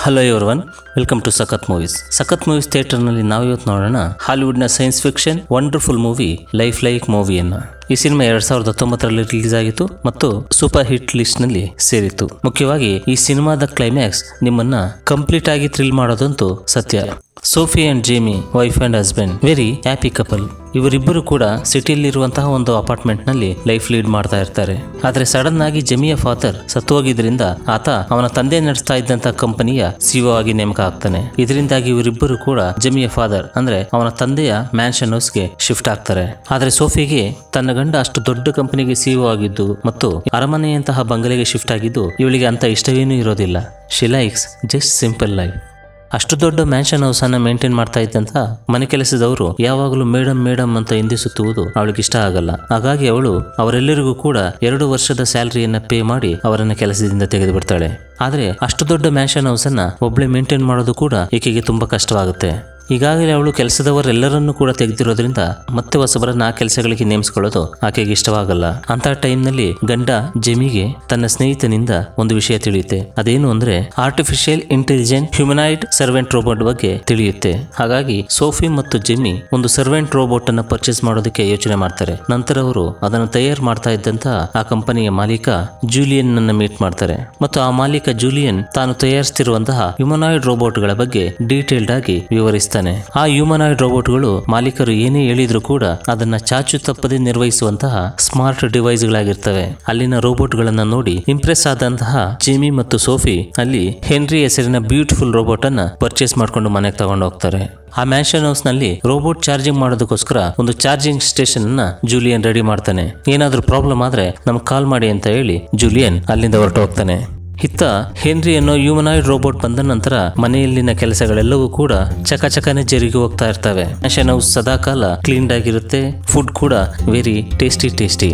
hello everyone welcome to Sakhat movies Sakhat movies ಥಿಯೇಟರ್ನಲ್ಲಿ ನಾವು ಇವತ್ತು ನೋಡೋಣ ಹಾಲಿವುಡ್ನ science fiction wonderful movie life like ಮೂವಿಯನ್ನ ಈ ಸಿನಿಮಾ ಎರಡ್ ಸಾವಿರದ ಹತ್ತೊಂಬತ್ತರಲ್ಲಿ ರಿಲೀಸ್ ಆಗಿತ್ತು ಮತ್ತು ಸೂಪರ್ ಹಿಟ್ ಲಿಸ್ಟ್ ನಲ್ಲಿ ಸೇರಿತ್ತು ಮುಖ್ಯವಾಗಿ ಈ ಸಿನಿಮಾದ ಕ್ಲೈಮ್ಯಾಕ್ಸ್ ನಿಮ್ಮನ್ನ ಕಂಪ್ಲೀಟ್ ಆಗಿ ಥ್ರಿಲ್ ಮಾಡೋದಂತೂ ಸತ್ಯ Sophie and Jamie wife and husband very happy couple ಇವರಿಬ್ಬರು ಕೂಡ ಸಿಟಿಯಲ್ಲಿರುವಂತಹ ಒಂದು ಅಪಾರ್ಟ್ಮೆಂಟ್ ನಲ್ಲಿ ಲೈಫ್ ಲೀಡ್ ಮಾಡ್ತಾ ಇರ್ತಾರೆ ಆದ್ರೆ ಸಡನ್ ಆಗಿ ಜಮಿಯ ಫಾದರ್ ಸತ್ತು ಹೋಗಿದ್ರಿಂದ ಆತ ಅವನ ತಂದೆ ನಡೆಸ್ತಾ ಇದ್ದಂತ ಕಂಪನಿಯ ಸಿಒ ಆಗಿ ನೇಮಕ ಆಗ್ತಾನೆ ಇದರಿಂದಾಗಿ ಇವರಿಬ್ಬರು ಕೂಡ ಜಮಿಯ ಫಾದರ್ ಅಂದ್ರೆ ಅವನ ತಂದೆಯ ಮ್ಯಾನ್ಷನ್ ಹೌಸ್ಗೆ ಶಿಫ್ಟ್ ಆಗ್ತಾರೆ ಆದ್ರೆ ಸೋಫಿಗೆ ತನ್ನ ಗಂಡ ಅಷ್ಟು ದೊಡ್ಡ ಕಂಪನಿಗೆ ಸಿಇಒ ಆಗಿದ್ದು ಮತ್ತು ಅರಮನೆಯಂತಹ ಬಂಗಲೆಗೆ ಶಿಫ್ಟ್ ಆಗಿದ್ದು ಇವಳಿಗೆ ಅಂತ ಇಷ್ಟವೇನೂ ಇರೋದಿಲ್ಲ she likes just simple life ಅಷ್ಟು ದೊಡ್ಡ ಮ್ಯಾನ್ಷನ್ ಹೌಸ್ ಅನ್ನ ಮೇಂಟೈನ್ ಮಾಡ್ತಾ ಇದ್ದಂತ ಮನೆ ಕೆಲಸದವರು ಯಾವಾಗಲೂ ಮೇಡಮ್ ಮೇಡಮ್ ಅಂತ ಹಿಂದಿಸುತ್ತುವುದು ಅವಳಿಗೆ ಇಷ್ಟ ಆಗಲ್ಲ ಹಾಗಾಗಿ ಅವಳು ಅವರೆಲ್ಲರಿಗೂ ಕೂಡ ಎರಡು ವರ್ಷದ ಸ್ಯಾಲರಿಯನ್ನ ಪೇ ಮಾಡಿ ಅವರನ್ನ ಕೆಲಸದಿಂದ ತೆಗೆದು ಬಿಡ್ತಾಳೆ ಆದ್ರೆ ಅಷ್ಟು ದೊಡ್ಡ ಮ್ಯಾನ್ಷನ್ ಹೌಸ್ ಅನ್ನ ಒಬ್ಳೆ ಮೇಂಟೈನ್ ಮಾಡೋದು ಕೂಡ ಈಕೆಗೆ ತುಂಬಾ ಕಷ್ಟವಾಗುತ್ತೆ ಈಗಾಗಲೇ ಅವಳು ಕೆಲಸದವರೆಲ್ಲರನ್ನೂ ಕೂಡ ತೆಗೆದಿರೋದ್ರಿಂದ ಮತ್ತೆ ಹೊಸಬರನ್ನ ಆ ಕೆಲಸಗಳಿಗೆ ನೇಮಿಸ್ಕೊಳ್ಳೋದು ಆಕೆಗೆ ಇಷ್ಟವಾಗಲ್ಲ ಅಂತ ಟೈಮ್ನಲ್ಲಿ ಗಂಡ ಜೆಮಿಗೆ ತನ್ನ ಸ್ನೇಹಿತನಿಂದ ಒಂದು ವಿಷಯ ತಿಳಿಯುತ್ತೆ ಅದೇನು ಅಂದ್ರೆ artificial intelligent humanoid servant robot ಬಗ್ಗೆ ತಿಳಿಯುತ್ತೆ ಹಾಗಾಗಿ ಸೋಫಿ ಮತ್ತು ಜೆಮಿ ಒಂದು ಸರ್ವೆಂಟ್ ರೋಬೋಟ್ ಅನ್ನ ಪರ್ಚೇಸ್ ಮಾಡೋದಕ್ಕೆ ಯೋಚನೆ ಮಾಡ್ತಾರೆ ನಂತರ ಅವರು ಅದನ್ನು ತಯಾರು ಮಾಡ್ತಾ ಇದ್ದಂತ ಆ ಕಂಪನಿಯ ಮಾಲೀಕ ಜೂಲಿಯನ್ ನನ್ನ ಮೀಟ್ ಮಾಡ್ತಾರೆ ಮತ್ತು ಆ ಮಾಲೀಕ ಜೂಲಿಯನ್ ತಾನು ತಯಾರಿಸ್ತಿರುವಂತಹ ಹ್ಯೂಮನಾಯ್ಡ್ ರೋಬೋಟ್ಗಳ ಬಗ್ಗೆ ಡೀಟೇಲ್ಡ್ ಆಗಿ ವಿವರಿಸ್ತಾನೆ ಆ ಹ್ಯೂಮನಾಯ್ಡ್ ರೋಬೋಟ್ಗಳು ಮಾಲೀಕರು ಏನೇ ಹೇಳಿದ್ರು ಕೂಡ ಅದನ್ನ ಚಾಚು ತಪ್ಪದೆ ನಿರ್ವಹಿಸುವಂತಹ ಸ್ಮಾರ್ಟ್ ಡಿವೈಸ್ಗಳಾಗಿರ್ತವೆ ಅಲ್ಲಿನ ರೋಬೋಟ್ಗಳನ್ನ ನೋಡಿ ಇಂಪ್ರೆಸ್ ಆದಂತಹ ಜೇಮಿ ಮತ್ತು ಸೋಫಿ ಅಲ್ಲಿ ಹೆನ್ರಿ ಹೆಸರಿನ ಬ್ಯೂಟಿಫುಲ್ ರೋಬೋಟ್ ಅನ್ನ ಪರ್ಚೇಸ್ ಮಾಡ್ಕೊಂಡು ಮನೆಗೆ ತಗೊಂಡು ಹೋಗ್ತಾರೆ ಆ ಮ್ಯಾನ್ಷನ್ ಹೌಸ್ ನಲ್ಲಿ ರೋಬೋಟ್ ಚಾರ್ಜಿಂಗ್ ಮಾಡೋದಕ್ಕೋಸ್ಕರ ಒಂದು ಚಾರ್ಜಿಂಗ್ ಸ್ಟೇಷನ್ ಅನ್ನ ಜೂಲಿಯನ್ ರೆಡಿ ಮಾಡ್ತಾನೆ ಏನಾದ್ರೂ ಪ್ರಾಬ್ಲಮ್ ಆದ್ರೆ ನಮ್ಗೆ ಕಾಲ್ ಮಾಡಿ ಅಂತ ಹೇಳಿ ಜೂಲಿಯನ್ ಅಲ್ಲಿಂದ ಹೊರಟು ಹೋಗ್ತಾನೆ ಇತ್ತ ಹೆನ್ರಿ ಅನ್ನೋ ಹ್ಯೂಮನಾಯ್ಡ್ ರೋಬೋಟ್ ಬಂದ ನಂತರ ಮನೆಯಲ್ಲಿನ ಕೆಲಸಗಳೆಲ್ಲವೂ ಕೂಡ ಚಕಚಕನೆ ಜರುಗಿ ಹೋಗ್ತಾ ಇರ್ತವೆ ಮ್ಯಾನ್ಷನ್ ಹೌಸ್ ಸದಾಕಾಲ ಕ್ಲೀನ್ಡ್ ಆಗಿರುತ್ತೆ ಫುಡ್ ಕೂಡ ವೆರಿ ಟೇಸ್ಟಿ ಟೇಸ್ಟಿ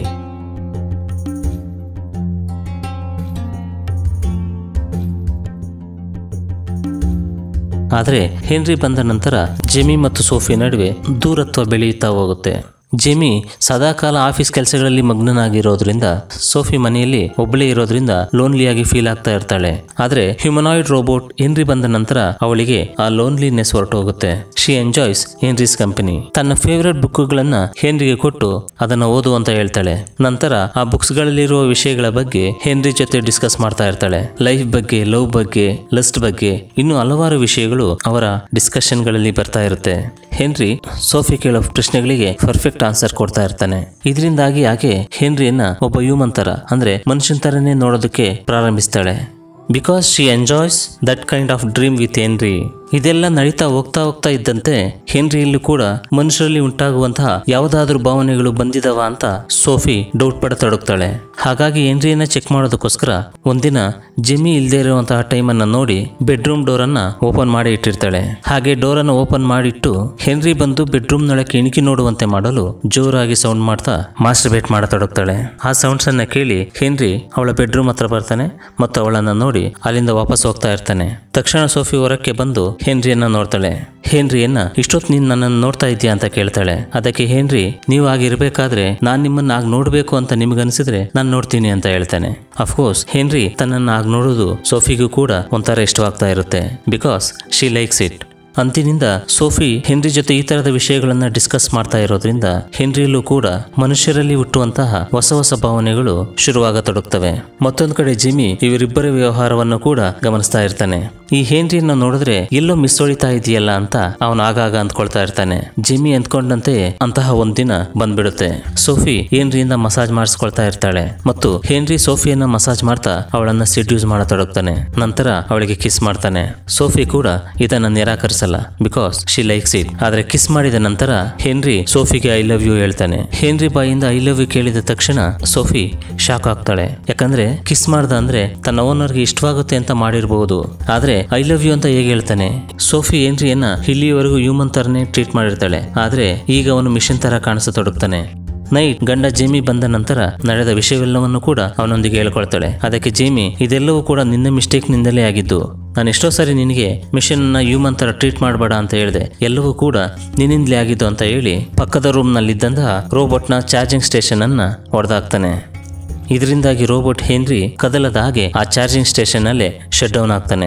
ಆದರೆ ಹೆನ್ರಿ ಬಂದ ನಂತರ ಜೆಮಿ ಮತ್ತು ಸೋಫಿ ನಡುವೆ ದೂರತ್ವ ಬೆಳೆಯುತ್ತಾ ಹೋಗುತ್ತೆ ಜೆಮಿ ಸದಾಕಾಲ ಆಫೀಸ್ ಕೆಲಸಗಳಲ್ಲಿ ಮಗ್ನನಾಗಿರೋದ್ರಿಂದ ಸೋಫಿ ಮನೆಯಲ್ಲಿ ಒಬ್ಬಳೇ ಇರೋದ್ರಿಂದ ಲೋನ್ಲಿಯಾಗಿ ಫೀಲ್ ಆಗ್ತಾ ಇರ್ತಾಳೆ ಆದ್ರೆ ಹ್ಯೂಮನಾಯ್ಡ್ ರೋಬೋಟ್ ಹೆನ್ರಿ ಬಂದ ನಂತರ ಅವಳಿಗೆ ಆ ಲೋನ್ಲಿನೆಸ್ ಹೊರಟೋಗುತ್ತೆ ಶಿ ಎಂಜಾಯ್ಸ್ ಹೆನ್ರಿಸ್ ಕಂಪನಿ ತನ್ನ ಫೇವರೆಟ್ ಬುಕ್ಗಳನ್ನ ಹೆನ್ರಿಗೆ ಕೊಟ್ಟು ಅದನ್ನ ಓದು ಅಂತ ಹೇಳ್ತಾಳೆ ನಂತರ ಆ ಬುಕ್ಸ್ಗಳಲ್ಲಿರುವ ವಿಷಯಗಳ ಬಗ್ಗೆ ಹೆನ್ರಿ ಜೊತೆ ಡಿಸ್ಕಸ್ ಮಾಡ್ತಾ ಇರ್ತಾಳೆ ಲೈಫ್ ಬಗ್ಗೆ ಲವ್ ಬಗ್ಗೆ ಲಸ್ಟ್ ಬಗ್ಗೆ ಇನ್ನು ಹಲವಾರು ವಿಷಯಗಳು ಅವರ ಡಿಸ್ಕಷನ್ಗಳಲ್ಲಿ ಬರ್ತಾ ಇರುತ್ತೆ ಹೆನ್ರಿ ಸೋಫಿ ಕೇಳೋ ಪ್ರಶ್ನೆಗಳಿಗೆ ಪರ್ಫೆಕ್ಟ್ ಆನ್ಸರ್ ಕೊಡ್ತಾ ಇರ್ತಾನೆ ಇದರಿಂದಾಗಿ ಆಕೆ ಹೆನ್ರಿಯನ್ನ ಒಬ್ಬ ಹ್ಯೂಮನ್ ತರ ಅಂದ್ರೆ ಮನುಷ್ಯನ ತರನೇ ನೋಡೋದಕ್ಕೆ ಪ್ರಾರಂಭಿಸ್ತಾಳೆ because she enjoys that kind of dream with Henry ಇದೆಲ್ಲ ನಡೀತಾ ಹೋಗ್ತಾ ಹೋಗ್ತಾ ಇದ್ದಂತೆ ಹೆನ್ರಿಯಲ್ಲೂ ಕೂಡ ಮನುಷ್ಯರಲ್ಲಿ ಉಂಟಾಗುವಂತಹ ಯಾವುದಾದ್ರೂ ಭಾವನೆಗಳು ಬಂದಿದವ ಅಂತ ಸೋಫಿ ಡೌಟ್ ಪಡತೊಡಗ್ತಾಳೆ ಹಾಗಾಗಿ ಹೆನ್ರಿಯನ್ನ ಚೆಕ್ ಮಾಡೋದಕ್ಕೋಸ್ಕರ ಒಂದಿನ ಜಿಮ್ಮಿ ಇಲ್ಲದೆ ಇರುವಂತಹ ಟೈಮನ್ನ ನೋಡಿ ಬೆಡ್ರೂಮ್ ಡೋರನ್ನ ಓಪನ್ ಮಾಡಿ ಇಟ್ಟಿರ್ತಾಳೆ ಹಾಗೆ ಡೋರನ್ನು ಓಪನ್ ಮಾಡಿಟ್ಟು ಹೆನ್ರಿ ಬಂದು ಬೆಡ್ರೂಮ್ ನೊಳಕ್ಕೆ ಇಣುಕಿ ನೋಡುವಂತೆ ಮಾಡಲು ಜೋರಾಗಿ ಸೌಂಡ್ ಮಾಡ್ತಾ ಮಾಸ್ಟರ್ ಬೇಟ್ ಮಾಡತೊಡಗ್ತಾಳೆ ಆ ಸೌಂಡ್ಸ್ ಅನ್ನ ಕೇಳಿ ಹೆನ್ರಿ ಅವಳ ಬೆಡ್ರೂಮ್ ಹತ್ರ ಬರ್ತಾನೆ ಮತ್ತು ಅವಳನ್ನ ನೋಡಿ ಅಲ್ಲಿಂದ ವಾಪಸ್ ಹೋಗ್ತಾ ಇರ್ತಾನೆ ತಕ್ಷಣ ಸೋಫಿ ಹೊರಕ್ಕೆ ಬಂದು ಹೆನ್ರಿಯನ್ನ ನೋಡ್ತಾಳೆ ಹೆನ್ರಿಯನ್ನ ಇಷ್ಟೊತ್ತು ನೀನ್ ನನ್ನನ್ನು ನೋಡ್ತಾ ಇದೀಯಾ ಅಂತ ಕೇಳ್ತಾಳೆ ಅದಕ್ಕೆ ಹೆನ್ರಿ ನೀವು ಆಗಿರ್ಬೇಕಾದ್ರೆ ನಾನ್ ನಿಮ್ಮನ್ನ ಆಗ ನೋಡ್ಬೇಕು ಅಂತ ನಿಮ್ಗನ್ಸಿದ್ರೆ ನಾನು ನೋಡ್ತೀನಿ ಅಂತ ಹೇಳ್ತಾನೆ ಅಫ್ಕೋರ್ಸ್ ಹೆನ್ರಿ ತನ್ನನ್ನು ಆಗ ನೋಡೋದು ಸೋಫಿಗೂ ಕೂಡ ಒಂಥರ ಇಷ್ಟವಾಗ್ತಾ ಇರುತ್ತೆ ಬಿಕಾಸ್ ಶಿ ಲೈಕ್ಸ್ ಇಟ್ ಅಂತಿನಿಂದ ಸೋಫಿ ಹೆನ್ರಿ ಜೊತೆ ಈ ತರದ ವಿಷಯಗಳನ್ನ ಡಿಸ್ಕಸ್ ಮಾಡ್ತಾ ಇರೋದ್ರಿಂದ ಹೆನ್ರಿಯಲ್ಲೂ ಕೂಡ ಮನುಷ್ಯರಲ್ಲಿ ಹುಟ್ಟುವಂತಹ ಹೊಸ ಹೊಸ ಭಾವನೆಗಳು ಶುರುವಾಗತೊಡಗ್ತವೆ ಮತ್ತೊಂದು ಕಡೆ ಜಿಮಿ ಇವರಿಬ್ಬರ ವ್ಯವಹಾರವನ್ನು ಕೂಡ ಗಮನಿಸ್ತಾ ಇರ್ತಾನೆ ಈ ಹೆನ್ರಿಯನ್ನ ನೋಡಿದ್ರೆ ಎಲ್ಲೋ ಮಿಸ್ ಹೊಳಿತಾ ಇದೆಯಲ್ಲ ಅಂತ ಅವನು ಆಗಾಗ ಅಂದ್ಕೊಳ್ತಾ ಇರ್ತಾನೆ ಜಿಮ್ಮಿ ಅಂದ್ಕೊಂಡಂತೆ ಅಂತಹ ಒಂದಿನ ಬಂದ್ಬಿಡುತ್ತೆ ಸೋಫಿ ಹೆನ್ರಿಯಿಂದ ಮಸಾಜ್ ಮಾಡಿಸ್ಕೊಳ್ತಾ ಇರ್ತಾಳೆ ಮತ್ತು ಹೆನ್ರಿ ಸೋಫಿಯನ್ನ ಮಸಾಜ್ ಮಾಡ್ತಾ ಅವಳನ್ನ ಸೆಡ್ಯೂಸ್ ಮಾಡತೊಡಗ್ತಾನೆ ನಂತರ ಅವಳಿಗೆ ಕಿಸ್ ಮಾಡ್ತಾನೆ ಸೋಫಿ ಕೂಡ ಇದನ್ನ ನಿರಾಕರಿಸಲ್ಲ ಬಿಕಾಸ್ ಶಿ ಲೈಕ್ಸ್ ಇಟ್ ಆದ್ರೆ ಕಿಸ್ ಮಾಡಿದ ನಂತರ ಹೆನ್ರಿ ಸೋಫಿಗೆ ಐ ಲವ್ ಯು ಹೇಳ್ತಾನೆ ಹೆನ್ರಿ ಬಾಯಿಂದ ಐ ಲವ್ ಯು ಕೇಳಿದ ತಕ್ಷಣ ಸೋಫಿ ಶಾಕ್ ಆಗ್ತಾಳೆ ಯಾಕಂದ್ರೆ ಕಿಸ್ ಮಾಡ್ದ ಅಂದ್ರೆ ತನ್ನ ಓನರ್ಗೆ ಇಷ್ಟವಾಗುತ್ತೆ ಅಂತ ಮಾಡಿರಬಹುದು ಆದ್ರೆ ಐ ಲವ್ ಯು ಅಂತ ಹೇಗೆ ಹೇಳ್ತಾನೆ ಸೋಫಿ ಹೆನ್ರಿಯನ್ನ ಇಲ್ಲಿಯವರೆಗೂ ಹ್ಯೂಮನ್ ತರನೇ ಟ್ರೀಟ್ ಮಾಡಿರ್ತಾಳೆ ಆದ್ರೆ ಈಗ ಅವನು ಮಿಷನ್ ತರ ಕಾಣಿಸತೊಡಗ್ತಾನೆ ನೈಟ್ ಗಂಡ ಜೇಮಿ ಬಂದ ನಂತರ ನಡೆದ ವಿಷಯವೆಲ್ಲವನ್ನು ಕೂಡ ಅವನೊಂದಿಗೆ ಹೇಳ್ಕೊಳ್ತಾಳೆ ಅದಕ್ಕೆ ಜೇಮಿ ಇದೆಲ್ಲವೂ ಕೂಡ ನಿನ್ನ ಮಿಸ್ಟೇಕ್ ನಿಂದಲೇ ಆಗಿದ್ದು ನಾನು ಎಷ್ಟೋ ಸಾರಿ ನಿನಗೆ ಮಿಷನ್ನ ಹ್ಯೂಮನ್ ಥರ ಟ್ರೀಟ್ ಮಾಡಬೇಡ ಅಂತ ಹೇಳಿದೆ ಎಲ್ಲವೂ ಕೂಡ ನಿನ್ನಿಂದಲೇ ಆಗಿದ್ದು ಅಂತ ಹೇಳಿ ಪಕ್ಕದ ರೂಮ್ನಲ್ಲಿದ್ದಂತಹ ರೋಬೋಟ್ನ ಚಾರ್ಜಿಂಗ್ ಸ್ಟೇಷನ್ ಅನ್ನ ಹೊಡೆದಾಕ್ತಾನೆ ಇದರಿಂದಾಗಿ ರೋಬೋಟ್ ಹೆನ್ರಿ ಕದಲದ ಹಾಗೆ ಆ ಚಾರ್ಜಿಂಗ್ ಸ್ಟೇಷನ್ ಅಲ್ಲೇ ಶಟ್ ಡೌನ್ ಆಗ್ತಾನೆ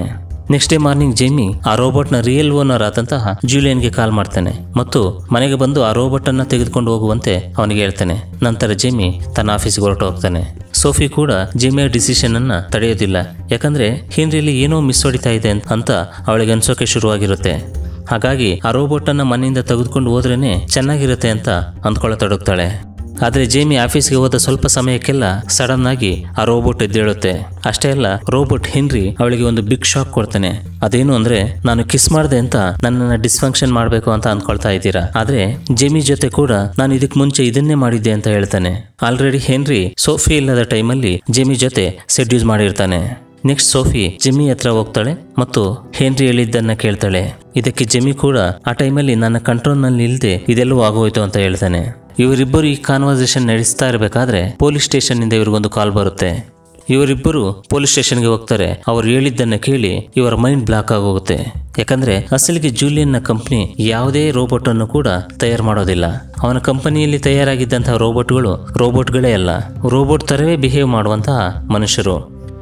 ನೆಕ್ಸ್ಟ್ ಡೇ ಮಾರ್ನಿಂಗ್ ಜೇಮಿ ಆ ರೋಬೋಟ್ನ ರಿಯಲ್ ಓನರ್ ಆದಂತಹ ಜೂಲಿಯನ್ಗೆ ಕಾಲ್ ಮಾಡ್ತಾನೆ ಮತ್ತು ಮನೆಗೆ ಬಂದು ಆ ರೋಬೋಟ್ ಅನ್ನ ತೆಗೆದುಕೊಂಡು ಹೋಗುವಂತೆ ಅವನಿಗೆ ಹೇಳ್ತಾನೆ ನಂತರ ಜೇಮಿ ತನ್ನ ಆಫೀಸ್ಗೆ ಹೊರಟು ಹೋಗ್ತಾನೆ ಸೋಫಿ ಕೂಡ ಜೇಮಿಯ ಡಿಸಿಷನ್ ಅನ್ನ ತಡೆಯೋದಿಲ್ಲ ಯಾಕಂದ್ರೆ ಹೆನ್ರಿಯಲ್ಲಿ ಏನೋ ಮಿಸ್ ಹೊಡಿತಾ ಇದೆ ಅಂತ- ಅಂತ ಅವಳಿಗೆ ಅನ್ಸೋಕೆ ಶುರುವಾಗಿರುತ್ತೆ ಹಾಗಾಗಿ ಆ ರೋಬೋಟ್ ಅನ್ನ ಮನೆಯಿಂದ ತೆಗೆದುಕೊಂಡು ಹೋದ್ರೇನೆ ಚೆನ್ನಾಗಿರುತ್ತೆ ಅಂತ ಅಂದ್ಕೊಳ್ಳತೊಡಗ್ತಾಳೆ ಆದರೆ ಜೇಮಿ ಆಫೀಸ್ಗೆ ಹೋದ ಸ್ವಲ್ಪ ಸಮಯಕ್ಕೆಲ್ಲ ಸಡನ್ ಆಗಿ ಆ ರೋಬೋಟ್ ಎದ್ದೇಳುತ್ತೆ ಅಷ್ಟೇ ಅಲ್ಲ ರೋಬೋಟ್ ಹೆನ್ರಿ ಅವಳಿಗೆ ಒಂದು ಬಿಗ್ ಶಾಕ್ ಕೊಡ್ತಾನೆ ಅದೇನು ಅಂದ್ರೆ ನಾನು ಕಿಸ್ ಮಾಡಿದೆ ಅಂತ ನನ್ನನ್ನು ಡಿಸ್ಫಂಕ್ಷನ್ ಮಾಡಬೇಕು ಅಂತ ಅನ್ಕೊಳ್ತಾ ಇದ್ದೀರಾ ಆದ್ರೆ ಜೆಮಿ ಜೊತೆ ಕೂಡ ನಾನು ಇದಕ್ಕೆ ಮುಂಚೆ ಇದನ್ನೇ ಮಾಡಿದ್ದೆ ಅಂತ ಹೇಳ್ತಾನೆ ಆಲ್ರೆಡಿ ಹೆನ್ರಿ ಸೋಫಿ ಇಲ್ಲದ ಟೈಮಲ್ಲಿ ಜೆಮಿ ಜೊತೆ ಸೆಡ್ಯೂಸ್ ಮಾಡಿರ್ತಾನೆ ನೆಕ್ಸ್ಟ್ ಸೋಫಿ ಜೆಮಿ ಹತ್ರ ಹೋಗ್ತಾಳೆ ಮತ್ತು ಹೆನ್ರಿ ಹೇಳಿದ್ದನ್ನ ಕೇಳ್ತಾಳೆ ಇದಕ್ಕೆ ಜೆಮಿ ಕೂಡ ಆ ಟೈಮಲ್ಲಿ ನನ್ನ ಕಂಟ್ರೋಲ್ನಲ್ಲಿ ಇಲ್ಲದೆ ಇದೆಲ್ಲವೂ ಆಗೋಯ್ತು ಅಂತ ಹೇಳ್ತಾನೆ ಇವರಿಬ್ಬರು ಈ ಕಾನ್ವರ್ಸೇಷನ್ ನಡೆಸ್ತಾ ಇರಬೇಕಾದ್ರೆ ಪೊಲೀಸ್ ಸ್ಟೇಷನ್ನಿಂದ ಇವ್ರಿಗೊಂದು ಕಾಲ್ ಬರುತ್ತೆ ಇವರಿಬ್ಬರು ಪೊಲೀಸ್ ಸ್ಟೇಷನ್ಗೆ ಹೋಗ್ತಾರೆ ಅವ್ರು ಹೇಳಿದ್ದನ್ನ ಕೇಳಿ ಇವರ ಮೈಂಡ್ ಬ್ಲಾಕ್ ಆಗೋಗುತ್ತೆ ಯಾಕಂದ್ರೆ ಅಸಲಿಗೆ ಜೂಲಿಯನ್ನ ಕಂಪ್ನಿ ಯಾವುದೇ ರೋಬೋಟ್ ಅನ್ನು ಕೂಡ ತಯಾರು ಮಾಡೋದಿಲ್ಲ ಅವನ ಕಂಪನಿಯಲ್ಲಿ ತಯಾರಾಗಿದ್ದಂತಹ ರೋಬೋಟ್ಗಳು ರೋಬೋಟ್ಗಳೇ ಅಲ್ಲ ರೋಬೋಟ್ ತರವೇ ಬಿಹೇವ್ ಮಾಡುವಂತಹ ಮನುಷ್ಯರು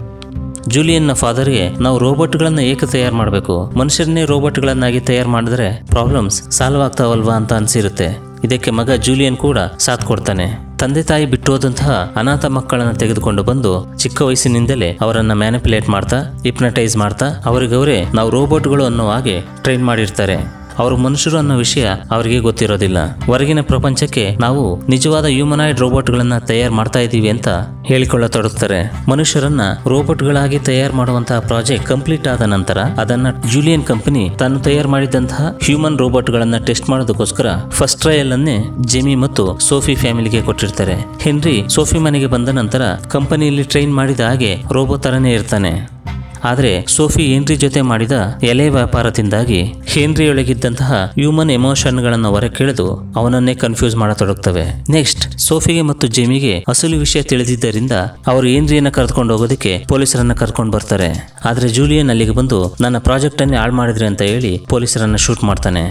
ಜೂಲಿಯನ್ನ ಫಾದರ್ಗೆ ನಾವು ರೋಬೋಟ್ಗಳನ್ನ ಏಕೆ ತಯಾರು ಮಾಡಬೇಕು ಮನುಷ್ಯರನ್ನೇ ರೋಬೋಟ್ಗಳನ್ನಾಗಿ ತಯಾರು ಮಾಡಿದ್ರೆ ಪ್ರಾಬ್ಲಮ್ಸ್ ಸಾಲ್ವ್ ಆಗ್ತಾವಲ್ವಾ ಅಂತ ಅನ್ಸಿರುತ್ತೆ ಇದಕ್ಕೆ ಮಗ ಜೂಲಿಯನ್ ಕೂಡ ಸಾಥ್ ಕೊಡ್ತಾನೆ ತಂದೆ ತಾಯಿ ಬಿಟ್ಟು ಹೋದಂತಹ ಅನಾಥ ಮಕ್ಕಳನ್ನ ತೆಗೆದುಕೊಂಡು ಬಂದು ಚಿಕ್ಕ ವಯಸ್ಸಿನಿಂದಲೇ ಅವರನ್ನ ಮ್ಯಾನಿಪುಲೇಟ್ ಮಾಡ್ತಾ ಹಿಪ್ನಟೈಸ್ ಮಾಡ್ತಾ ಅವರಿಗವರೇ ನಾವು ರೋಬೋಟ್ಗಳು ಅನ್ನೋ ಹಾಗೆ ಟ್ರೈನ್ ಮಾಡಿರ್ತಾರೆ ಅವರು ಮನುಷ್ಯರು ಅನ್ನೋ ವಿಷಯ ಅವರಿಗೆ ಗೊತ್ತಿರೋದಿಲ್ಲ ಹೊರಗಿನ ಪ್ರಪಂಚಕ್ಕೆ ನಾವು ನಿಜವಾದ ಹ್ಯೂಮನಾಯ್ಡ್ ರೋಬೋಟ್ಗಳನ್ನ ತಯಾರು ಮಾಡ್ತಾ ಇದ್ದೀವಿ ಅಂತ ಹೇಳಿಕೊಳ್ಳತೊಡಗ್ತಾರೆ ಮನುಷ್ಯರನ್ನ ರೋಬೋಟ್ಗಳಾಗಿ ತಯಾರು ಮಾಡುವಂತಹ ಪ್ರಾಜೆಕ್ಟ್ ಕಂಪ್ಲೀಟ್ ಆದ ನಂತರ ಅದನ್ನ ಜೂಲಿಯನ್ ಕಂಪನಿ ತಾನು ತಯಾರು ಮಾಡಿದಂತಹ ಹ್ಯೂಮನ್ ರೋಬೋಟ್ಗಳನ್ನ ಟೆಸ್ಟ್ ಮಾಡೋದಕ್ಕೋಸ್ಕರ ಫಸ್ಟ್ ಟ್ರಯಲ್ ಅನ್ನೇ ಜೆಮಿ ಮತ್ತು ಸೋಫಿ ಫ್ಯಾಮಿಲಿಗೆ ಕೊಟ್ಟಿರ್ತಾರೆ ಹೆನ್ರಿ ಸೋಫಿ ಮನೆಗೆ ಬಂದ ನಂತರ ಕಂಪನಿಯಲ್ಲಿ ಟ್ರೈನ್ ಮಾಡಿದ ಹಾಗೆ ರೋಬೋ ತರನೇ ಇರ್ತಾನೆ ಆದರೆ ಸೋಫಿ ಹೆನ್ರಿ ಜೊತೆ ಮಾಡಿದ ಎಲೆ ವ್ಯಾಪಾರದಿಂದಾಗಿ ಹೆನ್ರಿಯೊಳಗಿದ್ದಂತಹ ಹ್ಯೂಮನ್ ಎಮೋಷನ್ಗಳನ್ನು ಹೊರಕೆಳೆದು ಅವನನ್ನೇ ಕನ್ಫ್ಯೂಸ್ ಮಾಡತೊಡಗ್ತವೆ ನೆಕ್ಸ್ಟ್ ಸೋಫಿಗೆ ಮತ್ತು ಜೆಮಿಗೆ ಅಸಲು ವಿಷಯ ತಿಳಿದಿದ್ದರಿಂದ ಅವರು ಹೆನ್ರಿಯನ್ನ ಕರೆದುಕೊಂಡು ಹೋಗೋದಕ್ಕೆ ಪೊಲೀಸರನ್ನ ಕರ್ಕೊಂಡು ಬರ್ತಾರೆ ಆದರೆ ಜೂಲಿಯನ್ ಅಲ್ಲಿಗೆ ಬಂದು ನನ್ನ ಪ್ರಾಜೆಕ್ಟ್ ಅನ್ನೇ ಹಾಳು ಮಾಡಿದ್ರಿ ಅಂತ ಹೇಳಿ ಪೊಲೀಸರನ್ನ ಶೂಟ್ ಮಾಡ್ತಾನೆ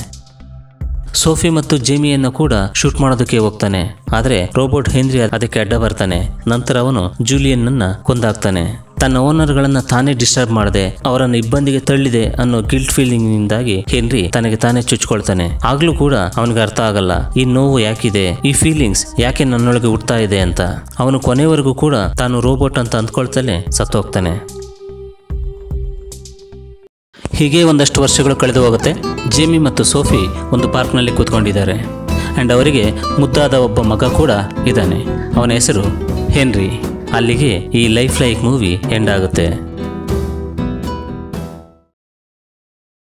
ಸೋಫಿ ಮತ್ತು ಜೇಮಿಯನ್ನು ಕೂಡ ಶೂಟ್ ಮಾಡೋದಕ್ಕೆ ಹೋಗ್ತಾನೆ ಆದರೆ ರೋಬೋಟ್ ಹೆನ್ರಿ ಅದಕ್ಕೆ ಅಡ್ಡ ಬರ್ತಾನೆ ನಂತರ ಅವನು ಜೂಲಿಯನ್ನನ್ನ ಕೊಂದಾಕ್ತಾನೆ ತನ್ನ ಓನರ್ಗಳನ್ನ ತಾನೇ ಡಿಸ್ಟರ್ಬ್ ಮಾಡದೆ ಅವರನ್ನು ಇಬ್ಬಂದಿಗೆ ತಳ್ಳಿದೆ ಅನ್ನೋ ಗಿಲ್ಟ್ ಫೀಲಿಂಗ್ನಿಂದಾಗಿ ಹೆನ್ರಿ ತನಗೆ ತಾನೇ ಚುಚ್ಕೊಳ್ತಾನೆ ಆಗ್ಲೂ ಕೂಡ ಅವನಿಗೆ ಅರ್ಥ ಆಗಲ್ಲ ಈ ನೋವು ಯಾಕಿದೆ ಈ ಫೀಲಿಂಗ್ಸ್ ಯಾಕೆ ನನ್ನೊಳಗೆ ಹುಡ್ತಾ ಇದೆ ಅಂತ ಅವನು ಕೊನೆವರೆಗೂ ಕೂಡ ತಾನು ರೋಬೋಟ್ ಅಂತ ಅಂದ್ಕೊಳ್ತಲೇ ಸತ್ತೋಗ್ತಾನೆ ಹೀಗೆ ಒಂದಷ್ಟು ವರ್ಷಗಳು ಕಳೆದು ಹೋಗುತ್ತೆ ಜೇಮಿ ಮತ್ತು ಸೋಫಿ ಒಂದು ಪಾರ್ಕ್ನಲ್ಲಿ ಕೂತ್ಕೊಂಡಿದ್ದಾರೆ ಆ್ಯಂಡ್ ಅವರಿಗೆ ಮುದ್ದಾದ ಒಬ್ಬ ಮಗ ಕೂಡ ಇದ್ದಾನೆ ಅವನ ಹೆಸರು ಹೆನ್ರಿ ಅಲ್ಲಿಗೆ ಈ ಲೈಫ್ ಲೈಕ್ ಮೂವಿ ಎಂಡ್ ಆಗುತ್ತೆ